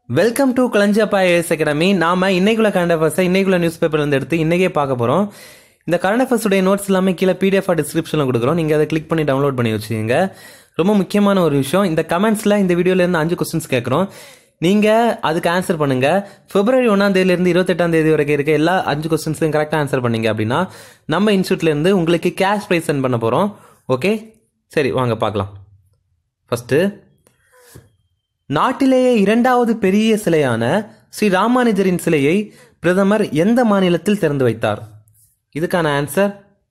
welcome to Kalanjiyappa AS academy நாம இன்னைக்குள்ள current அஃபேர்ஸை இன்னைக்குள்ள நியூஸ் பேப்பர்ல இருந்து எடுத்து இன்னைக்கே பார்க்க போறோம் இந்த கரண்ட் அஃபேர்ஸ் உடைய நோட்ஸ் எல்லாமே கீழே பிடிஎஃப் டிஸ்கிரிப்ஷன்ல கொடுக்குறோம் நீங்க அதை கிளிக் பண்ணி டவுன்லோட் பண்ணி வச்சுக்கோங்க ரொம்ப முக்கியமான ஒரு விஷயம் இந்த கமெண்ட்ஸ்ல இந்த வீடியோல இருந்து அஞ்சு கொஸ்டின்ஸ் கேட்குறோம் நீங்க அதுக்கு ஆன்சர் பண்ணுங்க பிப்ரவரி ஒன்னாம் தேதியில இருந்து இருபத்தெட்டாம் தேதி வரைக்கும் இருக்க எல்லா அஞ்சு கொஸ்டின்ஸையும் கரெக்டாக ஆன்சர் பண்ணீங்க அப்படின்னா நம்ம இன்ஸ்டியூட்ல இருந்து உங்களுக்கு கேஷ் ப்ரைஸ் சென்ட் பண்ண போறோம் ஓகே சரி வாங்க பார்க்கலாம் ஃபர்ஸ்ட் நாட்டிலேயே இரண்டாவது பெரிய சிலையான ஸ்ரீ ராமானுஜரின் சிலையை பிரதமர் எந்த மாநிலத்தில் திறந்து வைத்தார் இதுக்கான ஆன்சர்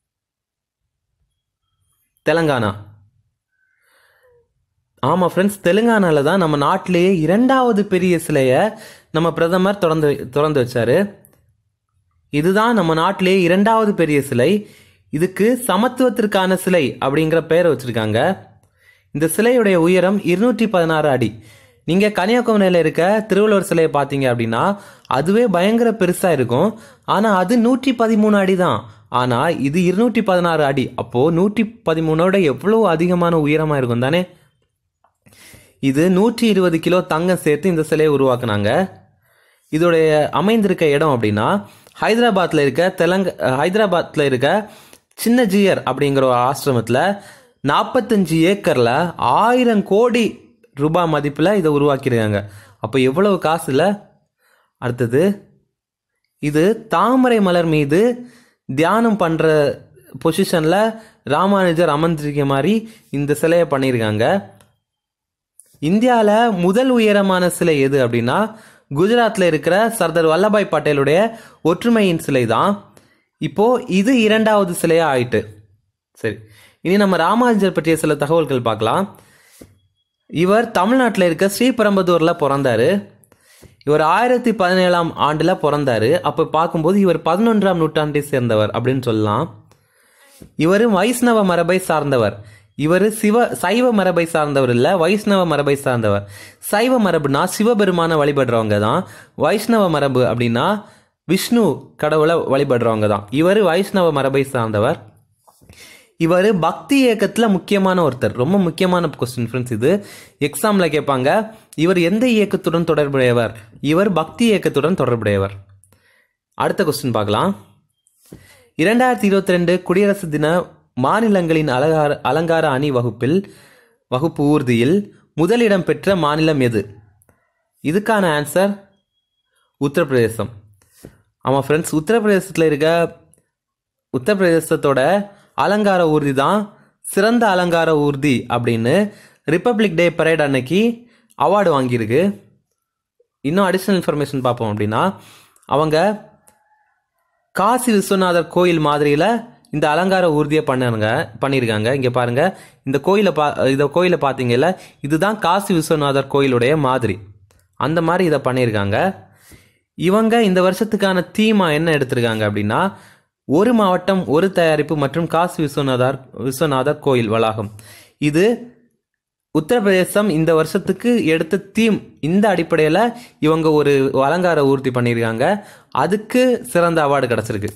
தெலங்கானா ஆமாம் ஃப்ரெண்ட்ஸ் தெலுங்கானால தான் நம்ம நாட்டிலேயே இரண்டாவது பெரிய சிலையை நம்ம பிரதமர் திறந்து திறந்து வச்சாரு இதுதான் நம்ம நாட்டிலேயே இரண்டாவது பெரிய சிலை இதுக்கு சமத்துவத்திற்கான சிலை அப்படிங்கிற பெயரை வச்சிருக்காங்க இந்த சிலையுடைய உயரம் இருநூற்றி பதினாறு அடி நீங்க கன்னியாகுமரியில இருக்க திருவள்ளுவர் சிலையை பார்த்தீங்க அப்படின்னா அதுவே பயங்கர பெருசா இருக்கும் ஆனா அது நூற்றி பதிமூணு அடி தான் ஆனா இது இருநூற்றி பதினாறு அடி அப்போ நூற்றி பதிமூணோட எவ்வளவு அதிகமான உயரமா இருக்கும் தானே இது நூற்றி இருபது கிலோ தங்கம் சேர்த்து இந்த சிலையை உருவாக்குனாங்க இதோடைய அமைந்திருக்க இடம் அப்படின்னா ஹைதராபாத்தில் இருக்க தெலங்க ஹைதராபாத்தில் இருக்க சின்ன ஜியர் அப்படிங்கிற ஒரு ஆசிரமத்தில் நாற்பத்தஞ்சு ஏக்கரில் ஆயிரம் கோடி ரூபாய் மதிப்பில் இதை உருவாக்கியிருக்காங்க அப்போ எவ்வளவு காசு இல்லை அடுத்தது இது தாமரை மலர் மீது தியானம் பண்ணுற பொசிஷனில் ராமானுஜர் அமர்ந்திருக்க மாதிரி இந்த சிலையை பண்ணியிருக்காங்க இந்தியாவில் முதல் உயரமான சிலை எது அப்படின்னா குஜராத்தில் இருக்கிற சர்தார் வல்லபாய் பட்டேலுடைய ஒற்றுமையின் சிலை தான் இப்போ இது இரண்டாவது சிலையா ஆயிட்டு சரி இனி நம்ம ராமானுஜர் பற்றிய சில தகவல்கள் பார்க்கலாம் இவர் தமிழ்நாட்டில் இருக்க ஸ்ரீபெரும்புதூரில் பிறந்தாரு இவர் ஆயிரத்தி பதினேழாம் ஆண்டில் பிறந்தாரு அப்போ பார்க்கும்போது இவர் பதினொன்றாம் நூற்றாண்டை சேர்ந்தவர் அப்படின்னு சொல்லலாம் இவர் வைஷ்ணவ மரபை சார்ந்தவர் இவர் சிவ சைவ மரபை சார்ந்தவர் இல்ல வைஷ்ணவ மரபை சார்ந்தவர் சைவ மரபுனா சிவபெருமான வழிபடுறவங்க தான் வைஷ்ணவ மரபு அப்படின்னா விஷ்ணு கடவுளை வழிபடுறவங்க தான் இவர் வைஷ்ணவ மரபை சார்ந்தவர் இவர் பக்தி இயக்கத்தில் முக்கியமான ஒருத்தர் ரொம்ப முக்கியமான கொஸ்டின் ஃப்ரெண்ட்ஸ் இது எக்ஸாமில் கேட்பாங்க இவர் எந்த இயக்கத்துடன் தொடர்புடையவர் இவர் பக்தி இயக்கத்துடன் தொடர்புடையவர் அடுத்த கொஸ்டின் பார்க்கலாம் இரண்டாயிரத்தி இருபத்தி ரெண்டு குடியரசு தின மாநிலங்களின் அலங்கார அலங்கார அணி வகுப்பில் வகுப்பு ஊர்தியில் முதலிடம் பெற்ற மாநிலம் எது இதுக்கான ஆன்சர் உத்தரப்பிரதேசம் ஆமாம் ஃப்ரெண்ட்ஸ் உத்தரப்பிரதேசத்தில் இருக்க உத்தரப்பிரதேசத்தோட அலங்கார ஊர்தி தான் சிறந்த அலங்கார ஊர்தி அப்படின்னு ரிப்பப்ளிக் டே பரேட் அன்னைக்கு அவார்டு வாங்கியிருக்கு இன்னும் அடிஷ்னல் இன்ஃபர்மேஷன் பார்ப்போம் அப்படின்னா அவங்க காசி விஸ்வநாதர் கோயில் மாதிரியில் இந்த அலங்கார ஊர்தியை பண்ணாங்க பண்ணியிருக்காங்க இங்கே பாருங்க இந்த கோயிலை பா இந்த கோயிலை பார்த்தீங்கல்ல இதுதான் காசி விஸ்வநாதர் கோயிலுடைய மாதிரி அந்த மாதிரி இதை பண்ணியிருக்காங்க இவங்க இந்த வருஷத்துக்கான தீமா என்ன எடுத்திருக்காங்க அப்படின்னா ஒரு மாவட்டம் ஒரு தயாரிப்பு மற்றும் காசி விஸ்வநாதர் விஸ்வநாதர் கோயில் வளாகம் இது உத்தரப்பிரதேசம் இந்த வருஷத்துக்கு எடுத்த தீம் இந்த அடிப்படையில் இவங்க ஒரு அலங்கார ஊர்த்தி பண்ணியிருக்காங்க அதுக்கு சிறந்த அவார்டு கிடச்சிருக்கு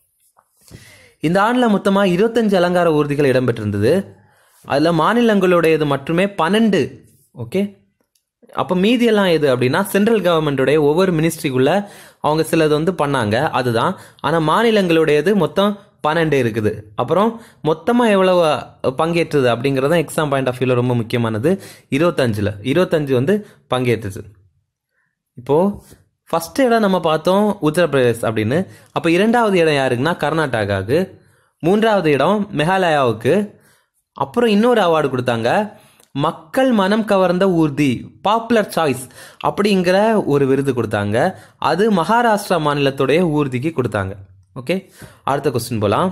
இந்த ஆண்டில் மொத்தமாக இருபத்தஞ்சு அலங்கார ஊர்திகள் இடம்பெற்றிருந்தது அதில் மாநிலங்களுடையது மட்டுமே பன்னெண்டு ஓகே அப்போ மீதியெல்லாம் எது அப்படின்னா சென்ட்ரல் கவர்மெண்ட்டுடைய ஒவ்வொரு மினிஸ்ட்ரிக்குள்ள அவங்க சிலது வந்து பண்ணாங்க அதுதான் ஆனால் மாநிலங்களுடையது மொத்தம் பன்னெண்டு இருக்குது அப்புறம் மொத்தமாக எவ்வளவு பங்கேற்றுது அப்படிங்கிறது தான் எக்ஸாம் பாயிண்ட் ஆஃப் வியூவில் ரொம்ப முக்கியமானது இருபத்தஞ்சில் இருபத்தஞ்சு வந்து பங்கேற்றுச்சு இப்போது ஃபஸ்ட் இடம் நம்ம பார்த்தோம் உத்தரப்பிரதேஷ் அப்படின்னு அப்போ இரண்டாவது இடம் யாருக்குன்னா கர்நாடகாவுக்கு மூன்றாவது இடம் மெகாலயாவுக்கு அப்புறம் இன்னொரு அவார்டு கொடுத்தாங்க மக்கள் மனம் கவர்ந்த ஊர்தி பாப்புலர் சாய்ஸ் அப்படிங்கிற ஒரு விருது கொடுத்தாங்க அது மகாராஷ்டிரா மாநிலத்துடைய ஊர்திக்கு கொடுத்தாங்க ஓகே அடுத்த கொஸ்டின் போலாம்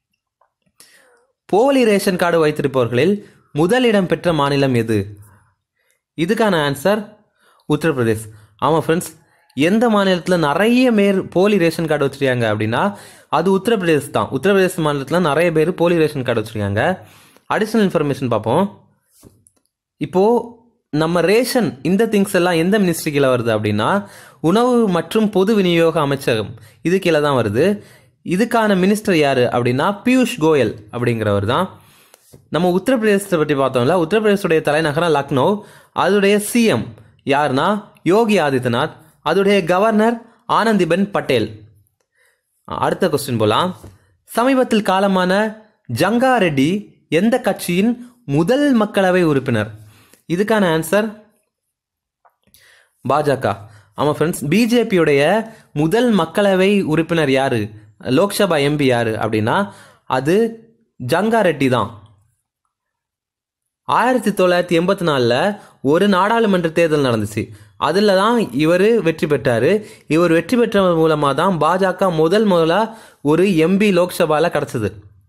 போலி ரேஷன் கார்டு வைத்திருப்பவர்களில் முதலிடம் பெற்ற மாநிலம் எது இதுக்கான ஆன்சர் உத்தரப்பிரதேஷ் ஆமாம் ஃப்ரெண்ட்ஸ் எந்த மாநிலத்தில் நிறைய பேர் போலி ரேஷன் கார்டு வச்சுருக்காங்க அப்படின்னா அது உத்தரப்பிரதேஷ் தான் உத்தரப்பிரதேச மாநிலத்தில் நிறைய பேர் போலி ரேஷன் கார்டு வச்சுருக்காங்க அடிஷ்னல் இன்ஃபர்மேஷன் பார்ப்போம் இப்போது நம்ம ரேஷன் இந்த திங்ஸ் எல்லாம் எந்த மினிஸ்ட்ரி கீழே வருது அப்படின்னா உணவு மற்றும் பொது விநியோக அமைச்சகம் இது கீழே தான் வருது இதுக்கான மினிஸ்டர் யார் அப்படின்னா பியூஷ் கோயல் அப்படிங்கிறவர் தான் நம்ம உத்தரப்பிரதேசத்தை பற்றி பார்த்தோம்ல உத்தரப்பிரதேசத்துடைய தலைநகரம் லக்னோ அதோடைய சிஎம் யாருன்னா யோகி ஆதித்யநாத் அதோடைய கவர்னர் ஆனந்திபென் பட்டேல் அடுத்த கொஸ்டின் போலாம் சமீபத்தில் காலமான ஜங்கா ரெட்டி எந்த கட்சியின் முதல் மக்களவை உறுப்பினர் இதுக்கான ஆன்சர் பாஜக ஆமாம் ஃப்ரெண்ட்ஸ் பிஜேபியுடைய முதல் மக்களவை உறுப்பினர் யாரு லோக்சபா எம்பி யாரு அப்படின்னா அது ஜங்கா ரெட்டி தான் ஆயிரத்தி தொள்ளாயிரத்தி எண்பத்தி நாலில் ஒரு நாடாளுமன்ற தேர்தல் நடந்துச்சு அதில் தான் இவர் வெற்றி பெற்றார் இவர் வெற்றி பெற்ற மூலமாக தான் பாஜக முதல் முதலாக ஒரு எம்பி லோக்சபாவில் கிடச்சிது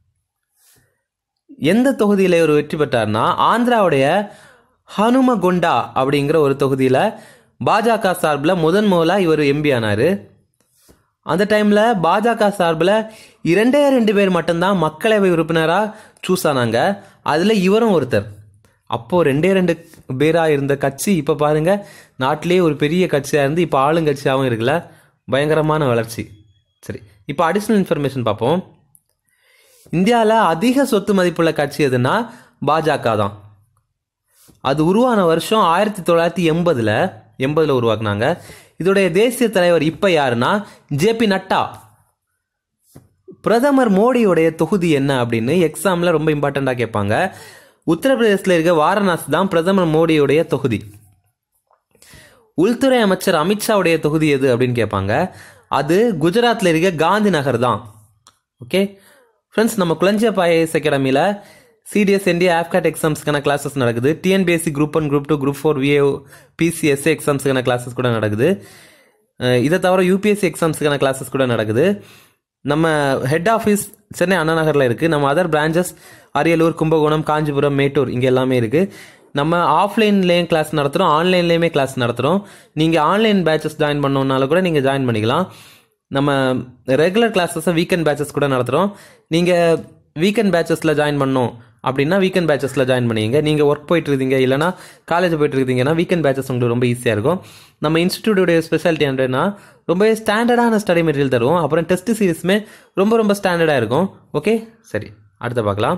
எந்த தொகுதியில் இவர் வெற்றி பெற்றார்னா ஆந்திராவுடைய ஹனுமகொண்டா அப்படிங்கிற ஒரு தொகுதியில் பாஜக சார்பில் முதன் முதலாக இவர் எம்பி ஆனார் அந்த டைமில் பாஜக சார்பில் இரண்டே ரெண்டு பேர் மட்டும்தான் மக்களவை உறுப்பினராக சூஸ் ஆனாங்க அதில் இவரும் ஒருத்தர் அப்போது ரெண்டே ரெண்டு பேராக இருந்த கட்சி இப்போ பாருங்க நாட்டிலேயே ஒரு பெரிய கட்சியாக இருந்து இப்போ ஆளுங்கட்சியாகவும் இருக்குல்ல பயங்கரமான வளர்ச்சி சரி இப்போ அடிஷ்னல் இன்ஃபர்மேஷன் பார்ப்போம் இந்தியாவில் அதிக சொத்து மதிப்புள்ள கட்சி எதுனா பாஜக தான் அது உருவான வருஷம் ஆயிரத்தி தொள்ளாயிரத்தி எண்பதில் எண்பதில் உருவாக்குனாங்க இதோடைய தேசிய தலைவர் இப்போ யாருன்னா ஜேபி நட்டா பிரதமர் மோடியோடைய தொகுதி என்ன அப்படின்னு எக்ஸாமில் ரொம்ப இம்பார்ட்டண்ட்டாக கேட்பாங்க உத்தரப்பிரதேசத்தில் இருக்க வாரணாசி தான் பிரதமர் மோடியோடைய தொகுதி உள்துறை அமைச்சர் அமித்ஷாவுடைய தொகுதி எது அப்படின்னு கேட்பாங்க அது குஜராத்தில் இருக்க காந்தி நகர் தான் ஓகே ஃப்ரெண்ட்ஸ் நம்ம குளஞ்சியப்ப ஐஏஎஸ் அகாடமியில் சிடிஎஸ் என்டி ஆப்காட் எக்ஸாம்ஸ்க்கான கிளாஸஸ் நடக்குது TNPSC group one group two group four VA PCSC எக்ஸாம்ஸுக்கான கிளாஸஸ் கூட நடக்குது அஹ் இதை தவிர யூபிஎஸ்சி எக்ஸாம்ஸுக்கான கிளாஸஸ் கூட நடக்குது நம்ம ஹெட் ஆஃபீஸ் சென்னை அண்ணா நகரில் இருக்குது நம்ம அதர் பிரான்ச்சஸ் அரியலூர் கும்பகோணம் காஞ்சிபுரம் மேட்டூர் இங்கே எல்லாமே இருக்குது நம்ம ஆஃப்லைன்லேயும் கிளாஸ் நடத்துகிறோம் ஆன்லைன்லேயுமே கிளாஸ் நடத்துகிறோம் நீங்கள் ஆன்லைன் பேட்சஸ் ஜாயின் பண்ணணுன்னாலும் கூட நீங்கள் ஜாயின் பண்ணிக்கலாம் நம்ம ரெகுலர் கிளாஸஸை வீக்கெண்ட் பேட்சஸ் கூட நடத்துகிறோம் நீங்கள் வீக்கெண்ட் பேட்சஸில் ஜாயின் பண்ணோம் அப்படின்னா வீக்கெண்ட் பேட்சஸில் ஜாயின் பண்ணிங்க நீங்கள் ஒர்க் போயிட்டு இருக்கீங்க இல்லைனா காலேஜ் போயிட்டு இருக்கீங்கன்னா வீக்கெண்ட் பேட்சஸ் உங்களுக்கு ரொம்ப ஈஸியாக இருக்கும் நம்ம இன்ஸ்டிடியூட்டோடைய ஸ்பெஷாலிட்டி என்னன்னா ரொம்பவே ஸ்டாண்டர்டான ஸ்டடி மெட்டீரியல் தருவோம் அப்புறம் டெஸ்ட் சீரிஸுமே ரொம்ப ரொம்ப ஸ்டாண்டர்டாக இருக்கும் ஓகே சரி அடுத்து பார்க்கலாம்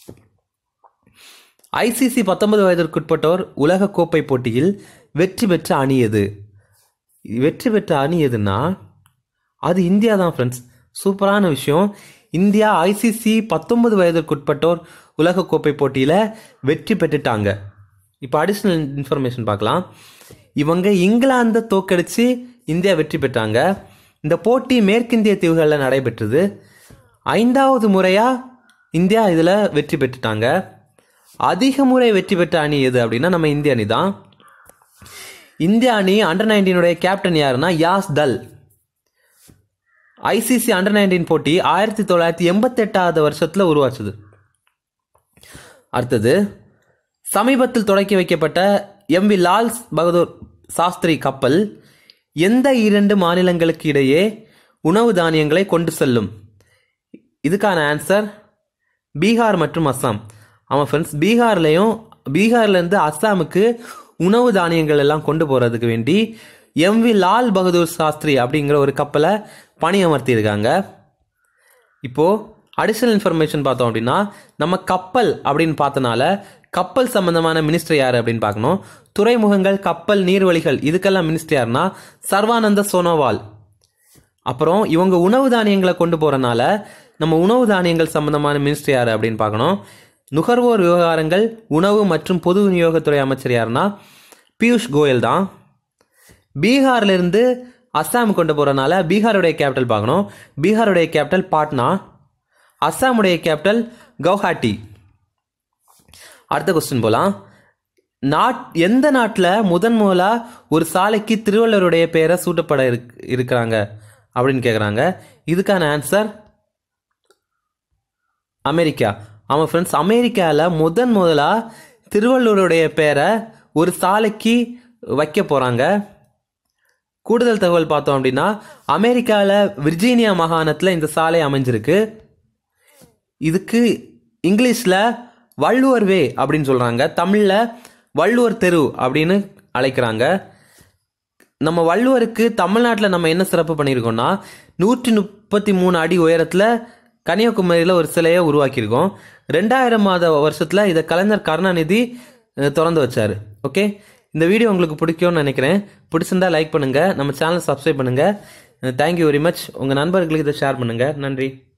ஐசிசி பத்தொன்பது வயதிற்குட்பட்டோர் உலக கோப்பை போட்டியில் வெற்றி பெற்ற அணி எது வெற்றி பெற்ற அணி எதுன்னா அது இந்தியா தான் ஃப்ரெண்ட்ஸ் சூப்பரான விஷயம் இந்தியா ஐசிசி பத்தொன்பது வயதிற்குட்பட்டோர் உலகக்கோப்பை போட்டியில் வெற்றி பெற்றுட்டாங்க இப்போ அடிஷ்னல் இன்ஃபர்மேஷன் பார்க்கலாம் இவங்க இங்கிலாந்தை தோக்கடிச்சு இந்தியா வெற்றி பெற்றாங்க இந்த போட்டி மேற்கிந்திய தீவுகளில் நடைபெற்றது ஐந்தாவது முறையாக இந்தியா இதில் வெற்றி பெற்றுட்டாங்க அதிக முறை வெற்றி பெற்ற அணி எது அப்படின்னா நம்ம இந்திய அணி தான் இந்திய அணி அண்டர் நைன்டீனுடைய கேப்டன் யாருன்னா யாஸ் தல் ஐசிசி அண்டர் நைன்டீன் போட்டி ஆயிரத்தி தொள்ளாயிரத்தி எண்பத்தெட்டாவது வருஷத்தில் உருவாச்சுது அடுத்தது சமீபத்தில் தொடக்கி வைக்கப்பட்ட எம் வி லால் பகதூர் சாஸ்திரி கப்பல் எந்த இரண்டு மாநிலங்களுக்கு இடையே உணவு தானியங்களை கொண்டு செல்லும் இதுக்கான ஆன்சர் பீகார் மற்றும் அஸ்ஸாம் ஆமாம் ஃப்ரெண்ட்ஸ் பீகார்லேயும் பீகார்லேருந்து அஸ்ஸாமுக்கு உணவு தானியங்கள் எல்லாம் கொண்டு போகிறதுக்கு வேண்டி எம் வி லால் பகதூர் சாஸ்திரி அப்படிங்கிற ஒரு கப்பலை பணியமர்த்தியிருக்காங்க இப்போது அடிஷ்னல் இன்ஃபர்மேஷன் பார்த்தோம் அப்படின்னா நம்ம கப்பல் அப்படின்னு பார்த்தனால கப்பல் சம்பந்தமான மினிஸ்டர் யார் அப்படின்னு பார்க்கணும் துறைமுகங்கள் கப்பல் நீர்வழிகள் இதுக்கெல்லாம் மினிஸ்டர் யாருன்னா சர்வானந்த சோனோவால் அப்புறம் இவங்க உணவு தானியங்களை கொண்டு போகிறனால நம்ம உணவு தானியங்கள் சம்பந்தமான மினிஸ்டர் யார் அப்படின்னு பார்க்கணும் நுகர்வோர் விவகாரங்கள் உணவு மற்றும் பொது விநியோகத்துறை அமைச்சர் யாருன்னா பியூஷ் கோயல் தான் பீகார்ல இருந்து அஸ்ஸாம் கொண்டு போகிறனால பீகாருடைய கேபிட்டல் பார்க்கணும் பீகாருடைய கேபிட்டல் பாட்னா அஸ்ஸாமுடைய கேபிட்டல் கவுஹாட்டி அடுத்த கொஸ்டின் போலாம் நாட் எந்த நாட்டில் முதன் முதலாக ஒரு சாலைக்கு திருவள்ளுவருடைய பெயரை சூட்டப்பட இருக் இருக்கிறாங்க அப்படின்னு கேட்குறாங்க இதுக்கான ஆன்சர் அமெரிக்கா ஆமாம் ஃப்ரெண்ட்ஸ் அமெரிக்காவில் முதன் முதலாக திருவள்ளுவருடைய பேரை ஒரு சாலைக்கு வைக்க போகிறாங்க கூடுதல் தகவல் பார்த்தோம் அப்படின்னா அமெரிக்காவில் விர்ஜீனியா மாகாணத்தில் இந்த சாலை அமைஞ்சிருக்கு இதுக்கு இங்கிலீஷில் வள்ளுவர் வே அப்படின்னு சொல்கிறாங்க தமிழில் வள்ளுவர் தெரு அப்படின்னு அழைக்கிறாங்க நம்ம வள்ளுவருக்கு தமிழ்நாட்டில் நம்ம என்ன சிறப்பு பண்ணியிருக்கோம்னா நூற்றி முப்பத்தி மூணு அடி உயரத்தில் கன்னியாகுமரியில் ஒரு சிலையை உருவாக்கியிருக்கோம் ரெண்டாயிரம் மாத வருஷத்தில் இதை கலைஞர் கருணாநிதி அஹ், திறந்து வச்சார் ஓகே இந்த வீடியோ உங்களுக்கு பிடிக்கும்னு நினைக்கிறேன் பிடிச்சிருந்தா லைக் பண்ணுங்கள் நம்ம சேனலை சப்ஸ்கிரைப் பண்ணுங்கள் தேங்க்யூ வெரி மச் உங்கள் நண்பர்களுக்கு இதை ஷேர் பண்ணுங்கள் நன்றி